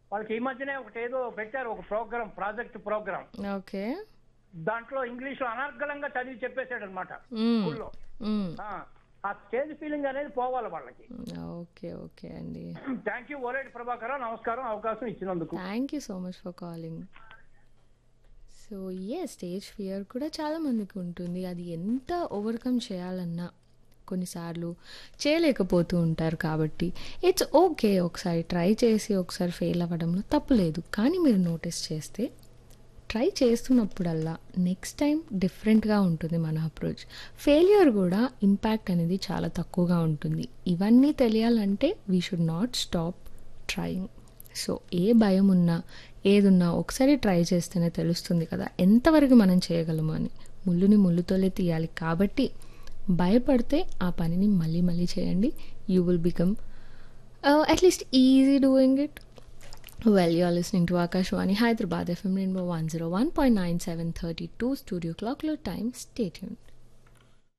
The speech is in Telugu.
వాళ్ళకి ఈ మధ్యనే ఒకటి ఏదో పెట్టారు ఒక ప్రోగ్రామ్ ప్రాజెక్ట్ ప్రోగ్రామ్ ఓకే దాంట్లో ఇంగ్లీష్ లో అనర్గళంగా చదివి చెప్పేశాడు అనమాట మ్మ్. స్కూల్లో మ్మ్. ఆ స్టేజ్ ఫీలింగ్ అనేది పోవాలి వాళ్ళకి ఓకే ఓకే అండి థ్యాంక్ యూ ఓరేటి ప్రభాకర్ నమస్కారం అవకాశం ఇచ్చినందుకు thank you so much for calling so a stage fear కూడా చాలా మందికి ఉంటుంది అది ఎంత ఓవర్కమ్ చేయాలన్నా కొన్నిసార్లు చేయలేకపోతూ ఉంటారు కాబట్టి ఇట్స్ ఓకే ఒకసారి ట్రై చేసి ఒకసారి ఫెయిల్ అవ్వడంలో తప్పు లేదు కానీ మీరు నోటీస్ చేస్తే ట్రై చేస్తున్నప్పుడల్లా నెక్స్ట్ టైం డిఫరెంట్గా ఉంటుంది మన అప్రోచ్ ఫెయిల్యూర్ కూడా ఇంపాక్ట్ అనేది చాలా తక్కువగా ఉంటుంది ఇవన్నీ తెలియాలంటే we should not stop trying so ఏ భయం ఉన్నా ఏదున్నా ఒకసారి ట్రై చేస్తేనే తెలుస్తుంది కదా ఎంతవరకు మనం చేయగలము అని ముళ్ళుని ముళ్ళుతోలే తీయాలి కాబట్టి భయపడితే ఆ పనిని మళ్ళీ మళ్ళీ చేయండి you will become at least easy doing it Well, you're listening to Akashwani Hyderabad FM Rainbow 101.9732 studio clock load time. Stay tuned.